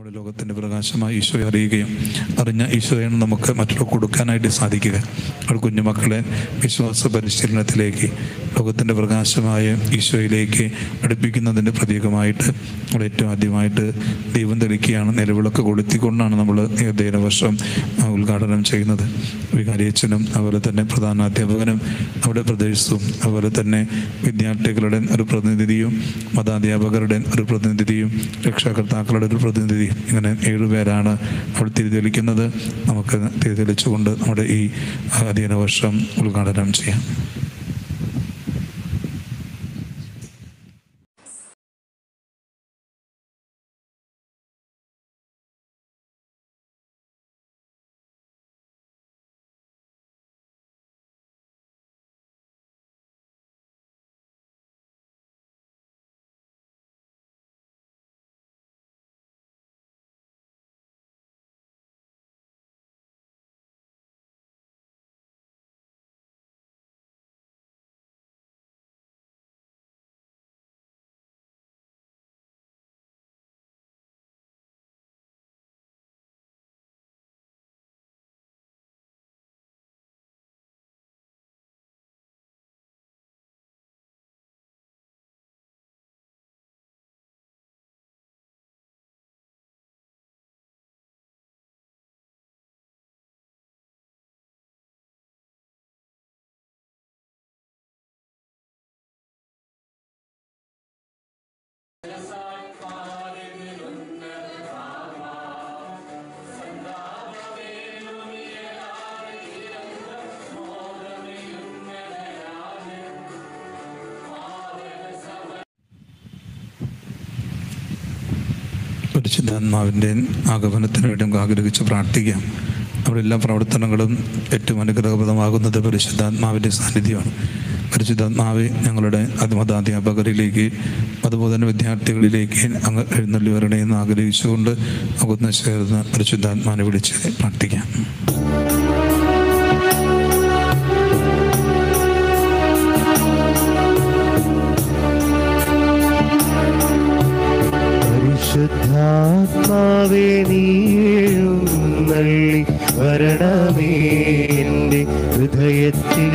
നമ്മുടെ ലോകത്തിൻ്റെ പ്രകാശമായി ഈശോയെ അറിയുകയും അറിഞ്ഞ ഈശോയാണ് നമുക്ക് മറ്റുള്ള കൊടുക്കാനായിട്ട് സാധിക്കുക അവിടെ കുഞ്ഞുമക്കളെ വിശ്വാസ പരിശീലനത്തിലേക്ക് ലോകത്തിൻ്റെ പ്രകാശമായ ഈശോയിലേക്ക് അടുപ്പിക്കുന്നതിൻ്റെ പ്രതീകമായിട്ട് നമ്മൾ ഏറ്റവും ആദ്യമായിട്ട് ദൈവം തെളിക്കുകയാണ് നിലവിളക്ക് കൊളുത്തിക്കൊണ്ടാണ് നമ്മൾ ഏതേന വർഷം ആ, ഉദ്ഘാടനം ചെയ്യുന്നത് വികാരിയച്ഛനും അതുപോലെ തന്നെ പ്രധാന അധ്യാപകനും നമ്മുടെ പ്രദേശവും അതുപോലെ തന്നെ വിദ്യാർത്ഥികളുടെ ഒരു പ്രതിനിധിയും മതാധ്യാപകരുടെ ഒരു പ്രതിനിധിയും രക്ഷാകർത്താക്കളുടെ ഒരു പ്രതിനിധിയും ഇങ്ങനെ ഏഴുപേരാണ് അവിടെ തിരിതെളിക്കുന്നത് നമുക്ക് തിരിതെളിച്ചുകൊണ്ട് നമ്മുടെ ഈ അധ്യയന വർഷം ഉദ്ഘാടനം ചെയ്യാം പരിശുദ്ധാത്മാവിൻ്റെ ആഗമനത്തിന് വേണ്ടി നമുക്ക് ആഗ്രഹിച്ച് പ്രാർത്ഥിക്കാം അവിടെ എല്ലാ പ്രവർത്തനങ്ങളും ഏറ്റവും അനുഗ്രഹപ്രദമാകുന്നത് പരിശുദ്ധാത്മാവിൻ്റെ സാന്നിധ്യമാണ് പരിശുദ്ധാത്മാവ് ഞങ്ങളുടെ അത് മതാധ്യാപകരിലേക്ക് അതുപോലെ തന്നെ വിദ്യാർത്ഥികളിലേക്ക് അങ്ങ് എഴുന്നള്ളി വരണേ എന്ന് ആഗ്രഹിച്ചുകൊണ്ട് നമുക്കൊന്ന് ചേർന്ന് പരിശുദ്ധാത്മാവിനെ വിളിച്ച് പ്രാർത്ഥിക്കാം പരിശുദ്ധാത്മാവേ നീഴുന്നള്ളി വരണമേ എൻ്റെ ഹൃദയത്തിൽ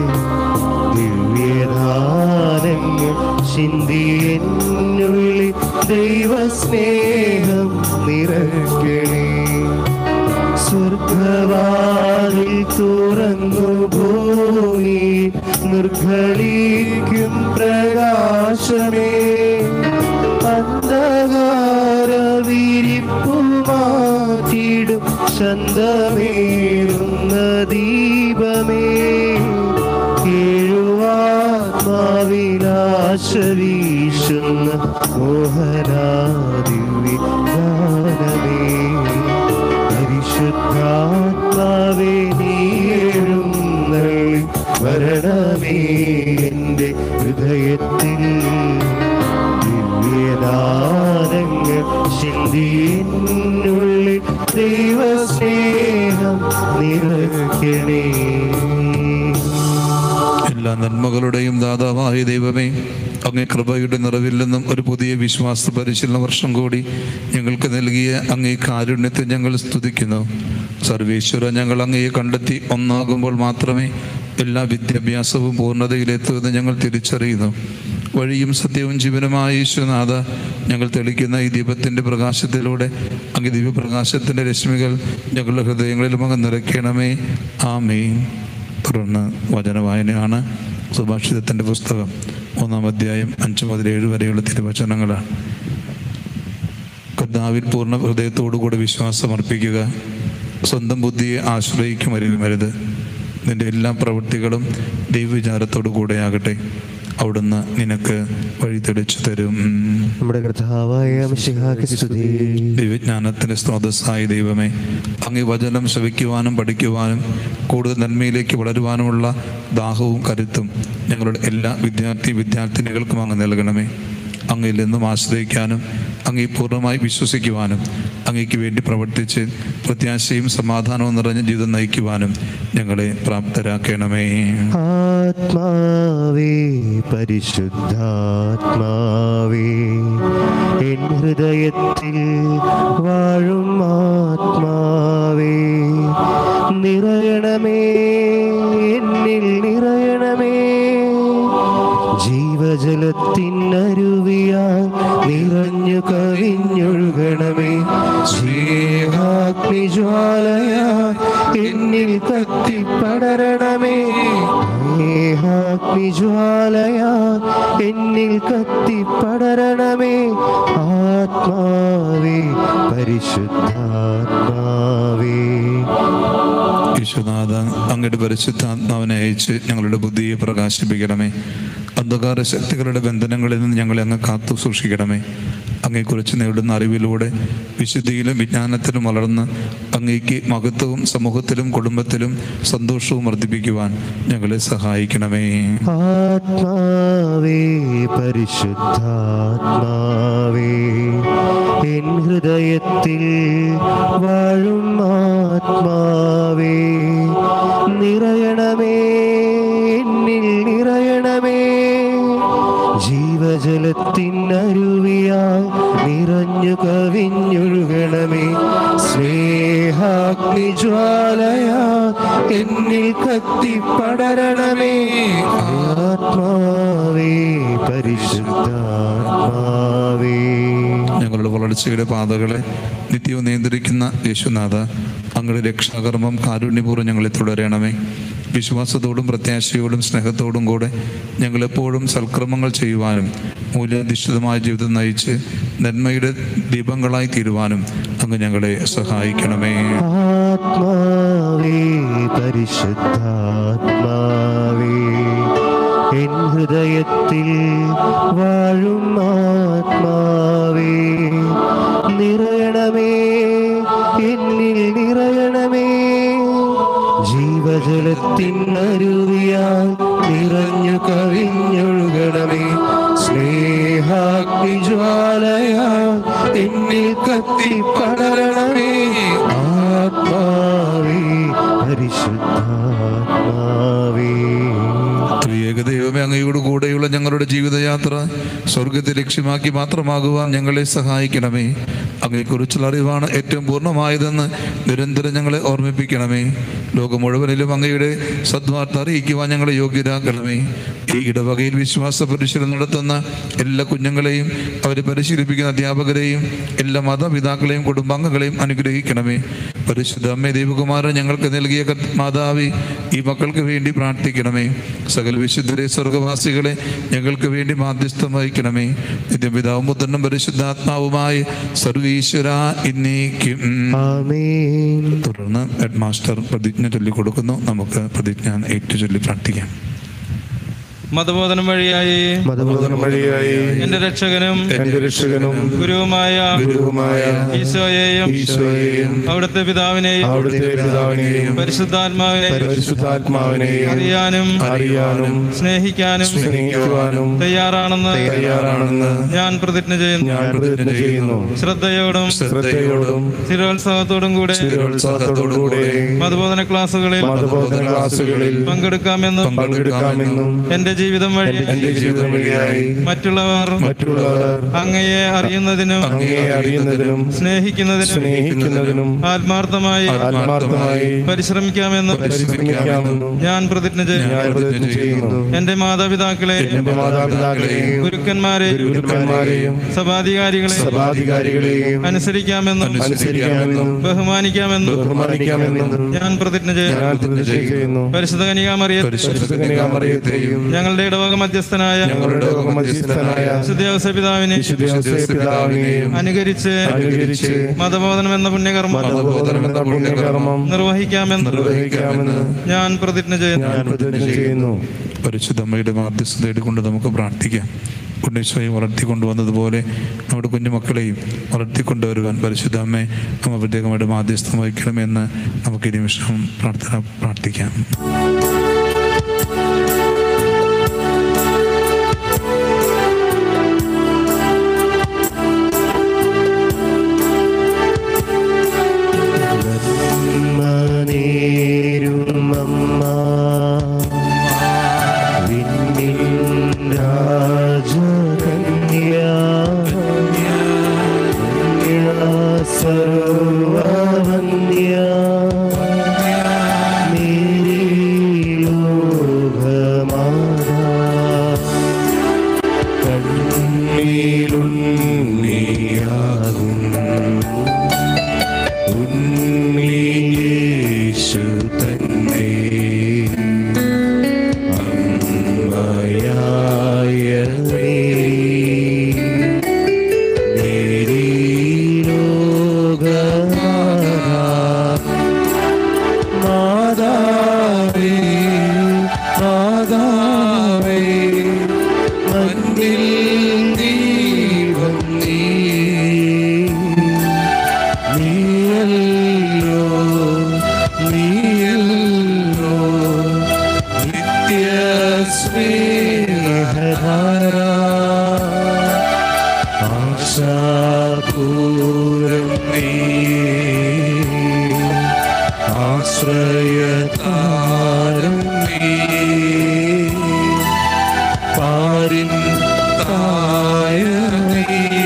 ദിവ്യദാനങ്ങൾ ചിന്തി എന്നുള്ളിൽ ദൈവസ്നേഹം നിറയ്ക്കണേ സ്വർഗവാതിൽ തുറന്നു ഭൂമി നിർഘളിക്കും പ്രകാശമേ അന്ധകാര വിരിപ്പു മാറ്റിടും ചന്തമേറുന്ന ദീപമേ കേഴുവാത്മാവിനാശ വീശുന്ന മോഹനാദിവ്യ ഗാനമേ പരിശുദ്ധാത്മാവേ നീഴുന്നള്ളി വരണമേ എൻ്റെ ഹൃദയത്തിൽ ദിവ്യദാനങ്ങൾ ചിന്തിനുള്ളിൽ ദൈവസ്നേഹം നിറയ്ക്കണേ എല്ലാ നന്മകളുടെയും ദാതാവായ ദൈവമേ അങ്ങേ കൃപയുടെ നിറവിൽ നിന്നും ഒരു പുതിയ വിശ്വാസ പരിശീലന വർഷം കൂടി ഞങ്ങൾക്ക് നൽകിയ അങ്ങേ കാരുണ്യത്തെ ഞങ്ങൾ സ്തുതിക്കുന്നു സർവേശ്വര ഞങ്ങൾ അങ്ങയെ കണ്ടെത്തി ഒന്നാകുമ്പോൾ മാത്രമേ എല്ലാ വിദ്യാഭ്യാസവും പൂർണ്ണതയിലെത്തുമെന്ന് ഞങ്ങൾ തിരിച്ചറിയുന്നു വഴിയും സത്യവും ജീവനുമായ ഈശ്വനാഥ ഞങ്ങൾ തെളിക്കുന്ന ഈ ദീപത്തിൻ്റെ പ്രകാശത്തിലൂടെ അങ്ങ് ദിവ്യപ്രകാശത്തിൻ്റെ രശ്മികൾ ഞങ്ങളുടെ ഹൃദയങ്ങളിലും അങ്ങ് നിറയ്ക്കണമേ ആമേ തുടർന്ന് വചനവായനയാണ് സുഭാഷിതത്തിൻ്റെ പുസ്തകം മൂന്നാം അധ്യായം അഞ്ച് മുതൽ ഏഴ് വരെയുള്ള തിരുവചനങ്ങളാണ് കർത്താവിൽ പൂർണ്ണ ഹൃദയത്തോടുകൂടി വിശ്വാസം അർപ്പിക്കുക സ്വന്തം ബുദ്ധിയെ ആശ്രയിക്കും അരുത് നിന്റെ എല്ലാ പ്രവൃത്തികളും ദൈവവിചാരത്തോടു കൂടെയാകട്ടെ അവിടുന്ന് നിനക്ക് വഴി തെളിച്ചു തരും നമ്മുടെ കർത്താവായ മിശിഹായ്ക്ക് സ്തുതി ദൈവജ്ഞാനത്തിന്റെ സ്രോതസ്സായ ദൈവമേ അങ്ങ് ഈ വചനം ശ്രവിക്കുവാനും പഠിക്കുവാനും കൂടുതൽ നന്മയിലേക്ക് വളരുവാനുമുള്ള ദാഹവും കരുത്തും ഞങ്ങളുടെ എല്ലാ വിദ്യാർത്ഥി വിദ്യാർത്ഥിനികൾക്കും അങ്ങ് നൽകണമേ അങ്ങയിൽ നിന്നും ആശ്രയിക്കാനും അങ്ങേ പൂർണ്ണമായി വിശ്വസിക്കുവാനും അങ്ങേക്ക് വേണ്ടി പ്രവർത്തിച്ച് പ്രത്യാശയും സമാധാനവും നിറഞ്ഞ ജീവിതം നയിക്കുവാനും ഞങ്ങളെ പ്രാപ്തരാക്കണമേ ആത്മാവേ പരിശുദ്ധാത്മാവേ എൻ ഹൃദയത്തിൽ വാ ജലത്തിനരുവിയാ നിറഞ്ഞു കവിഞ്ഞൊഴുകണമേ സ്നേഹാഗ്നിജ്വാലയാ എന്നിൽ കത്തിപ്പടരണമേ സ്നേഹാഗ്നിജ്വാലയാ എന്നിൽ കത്തിപ്പടരണമേ ആത്മാവേ പരിശുദ്ധാത്മാവേ യേശുനാഥ അങ്ങയുടെ പരിശുദ്ധാത്മാവിനെ അയച്ച് ഞങ്ങളുടെ ബുദ്ധിയെ പ്രകാശിപ്പിക്കണമേ അന്ധകാര ശക്തികളുടെ ബന്ധനങ്ങളിൽ നിന്ന് ഞങ്ങളെ അങ്ങ് കാത്തു സൂക്ഷിക്കണമേ അങ്ങയെക്കുറിച്ച് നേടുന്ന അറിവിലൂടെ വിശുദ്ധിയിലും വിജ്ഞാനത്തിലും വളർന്ന് അങ്ങേക്ക് മഹത്വവും സമൂഹത്തിലും കുടുംബത്തിലും സന്തോഷവും വർദ്ധിപ്പിക്കുവാൻ ഞങ്ങളെ സഹായിക്കണമേ ആത്മാവേ പരിശുദ്ധാത്മാവേ എൻ ഹൃദയത്തിൽ വാഴും ആത്മാവേ നിറയണമേ എന്നിൽ നിറയണമേ ജീവജലത്തിനരുവിയായി നിറഞ്ഞു കവിഞ്ഞൊഴുകണമേ സ്നേഹാഗ്നിജ്വാലയാ എന്നിൽ കത്തിപ്പടരണമേ ആത്മാവേ പരിശുദ്ധാത്മാവേ ഞങ്ങളുടെ വളർച്ചയുടെ പാതകളെ നിത്യവും നിയന്ത്രിക്കുന്ന യേശുനാഥ അങ്ങയുടെ രക്ഷാകർമ്മം കാരുണ്യപൂർവ്വം ഞങ്ങളെ തുടരണമേ വിശ്വാസത്തോടും പ്രത്യാശയോടും സ്നേഹത്തോടും കൂടെ ഞങ്ങളെപ്പോഴും സൽക്രമങ്ങൾ ചെയ്യുവാനും മൂല്യാധിഷ്ഠിതമായ ജീവിതം നയിച്ച് നന്മയുടെ ദീപങ്ങളായി തീരുവാനും അങ്ങ് ഞങ്ങളെ സഹായിക്കണമേ ആത്മാവേ പരിശുദ്ധാത്മാവേ എൻ ഹൃദയത്തിൽ വാഴും ആത്മാവേ നിറയണമേ എന്നിൽ നിറയണമേ ജീവജലത്തിനരുവിയാൽ നിറഞ്ഞു കവിഞ്ഞൊഴുകണമേ സ്നേഹാഗ്നിജ്വാലയാ എന്നിൽ കത്തിപ്പടരണമേ ആത്മാവേ പരിശുദ്ധാത്മാവേ ത്രിയേക ദൈവമേ അങ്ങയോട് കൂടെയുള്ള ഞങ്ങളുടെ ജീവിതയാത്ര സ്വർഗത്തെ ലക്ഷ്യമാക്കി മാത്രമാകുവാൻ ഞങ്ങളെ സഹായിക്കണമേ അങ്ങയെക്കുറിച്ചുള്ള അറിവാണ് ഏറ്റവും പൂർണ്ണമായതെന്ന് നിരന്തരം ഞങ്ങളെ ഓർമ്മിപ്പിക്കണമേ ലോകം മുഴുവനിലും അങ്ങയുടെ സദ്വാർത്ത അറിയിക്കുവാൻ ഞങ്ങളെ യോഗ്യരാക്കണമേ ഈ ഇടവകയിൽ വിശ്വാസ പരിശീലനം നടത്തുന്ന എല്ലാ കുഞ്ഞുങ്ങളെയും അവരെ പരിശീലിപ്പിക്കുന്ന അധ്യാപകരെയും എല്ലാ മാതാപിതാക്കളെയും കുടുംബാംഗങ്ങളെയും അനുഗ്രഹിക്കണമേ പരിശുദ്ധ അമ്മേ ദൈവകുമാരൻ ഞങ്ങൾക്ക് നൽകിയ കത്ത് മാതാവി ഈ മക്കൾക്ക് വേണ്ടി പ്രാർത്ഥിക്കണമേ സകല വിശുദ്ധരെ സ്വർഗവാസികളെ ഞങ്ങൾക്ക് വേണ്ടി മാധ്യസ്ഥം വഹിക്കണമേ നിത്യപിതാവും പുത്രനും പരിശുദ്ധാത്മാവുമായി സർവീശ്വര ഇന്നേക്കും ആമേൻ തുടർന്ന് ഹെഡ് മാസ്റ്റർ പ്രതിജ്ഞ ചൊല്ലിക്കൊടുക്കുന്നു നമുക്ക് പ്രതിജ്ഞ ഏറ്റു ചൊല്ലി പ്രാർത്ഥിക്കാം മതബോധനം വഴിയായി മതബോധനം വഴിയായി എന്റെ രക്ഷകനും എന്റെ രക്ഷകനും ഗുരുവുമായ ഗുരുവുമായ ഈശോയെയും ഈശോയെയും അവിടുത്തെ പിതാവിനെയും അവിടുത്തെ പിതാവിനെയും പരിശുദ്ധാത്മാവിനെയും പരിശുദ്ധാത്മാവിനെയും അറിയാനും അറിയാനും സ്നേഹിക്കാനും സ്നേഹിക്കുവാനും തയ്യാറാണെന്ന് തയ്യാറാണെന്ന് ഞാൻ പ്രതിജ്ഞ ചെയ്യുന്നു ഞാൻ പ്രതിജ്ഞ ചെയ്യുന്നു ശ്രദ്ധയോടും ശ്രദ്ധയോടും സ്ഥിരോത്സാഹത്തോടും കൂടെ സ്ഥിരോത്സാഹത്തോടുകൂടെ മതബോധന ക്ലാസ്സുകളിൽ മതബോധന ക്ലാസുകളിൽ പങ്കെടുക്കാമെന്നും പങ്കെടുക്കാമെന്നും എന്റെ ജീവിതം വഴി എന്റെ ജീവിതം വഴിയായി മറ്റുള്ളവർ മറ്റുള്ളവർ അങ്ങയെ അറിയുന്നതിനും അങ്ങയെ അറിയുന്നതിനും സ്നേഹിക്കുന്നതിനും സ്നേഹിക്കുന്നതിനും ആത്മാർത്ഥമായി ആത്മാർത്ഥമായി പരിശ്രമിക്കാമെന്നും പരിശ്രമിക്കാമെന്നും ഞാൻ പ്രതിജ്ഞ ചെയ്യുന്നു ഞാൻ പ്രതിജ്ഞ ചെയ്യുന്നു എന്റെ മാതാപിതാക്കളെ എന്റെ മാതാപിതാക്കളെയും ഗുരുക്കന്മാരെ ഗുരുക്കന്മാരെയും സഭാധികാരികളെ സഭാധികാരികളെയും അനുസരിക്കാമെന്നും അനുസരിക്കാമെന്നും ബഹുമാനിക്കാമെന്നും ബഹുമാനിക്കാമെന്നും ഞാൻ പ്രതിജ്ഞ ചെയ്യുന്നു ഞാൻ പ്രതിജ്ഞ ചെയ്യുന്നു പരിശുദ്ധ കനികാമറിയ പരിശുദ്ധ കന്യകാമറിയത്തെയും ഞങ്ങളുടെ ഇടവക മധ്യസ്ഥനായ ഞങ്ങളുടെ ലോകമധ്യസ്ഥനായ വിശുദ്ധ പിതാവിനെ വിശുദ്ധ ഔസേപ്പ് പിതാവിനെയും അനുകരിച്ച് അനുകരിച്ച് മതബോധനം എന്ന പുണ്യകർമ്മം മതബോധനം എന്ന പുണ്യകർമ്മം നിർവഹിക്കാമെന്ന് നിർവഹിക്കാമെന്ന് ഞാൻ പ്രതിജ്ഞ ചെയ്യുന്നു ഞാൻ പ്രതിജ്ഞ ചെയ്യുന്നു പരിശുദ്ധമ്മയുടെ മാധ്യസ്ഥ തേടിക്കൊണ്ട് നമുക്ക് പ്രാർത്ഥിക്കാം ഉണ്ണീശ്വയെ വളർത്തിക്കൊണ്ടുവന്നതുപോലെ നമ്മുടെ കുഞ്ഞുമക്കളെയും വളർത്തിക്കൊണ്ടുവരുവാൻ പരിശുദ്ധ അമ്മയെ നമ്മൾ പ്രത്യേകമായിട്ട് മാധ്യസ്ഥം വഹിക്കണമെന്ന് നമുക്ക് ഈ നിമിഷം പ്രാർത്ഥന പ്രാർത്ഥിക്കാം നന്മനേരുമമ്മ വിണ്ണിൻ രാജകന്യ സർവവന്യ മേരി ഉണ്ണിയിലുണ്ണിയാകും ഉണ്ണിയേശു തന്നെ അമ്മയായ മേരി ലോകമാതാ മാതാവേ മാതാവേ മണ്ണിൽ ദൈവം നീ നീയല്ലോ നീയല്ലോ നിത്യ സ്നേഹധാര ആശാപൂരം നീ ആശ്രയതാരം നീ പാരിൻ തായ നീ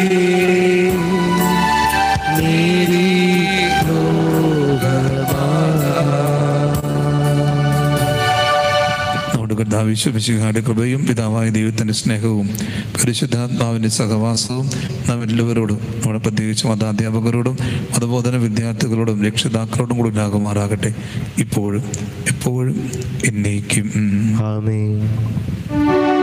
നീരി നമ്മുടെ കർത്താവ് വിശ്വസിക്കാരുടെ കൃപയും പിതാവായ ദൈവത്തിൻ്റെ സ്നേഹവും പരിശുദ്ധാത്മാവിൻ്റെ സഹവാസവും നാം എല്ലാവരോടും നമ്മുടെ പ്രത്യേകിച്ച് മതാധ്യാപകരോടും മതബോധന വിദ്യാർത്ഥികളോടും രക്ഷിതാക്കളോടും കൂടി ഉണ്ടാകുമാറാകട്ടെ ഇപ്പോഴും എപ്പോഴും എന്നേക്കും ആമേൻ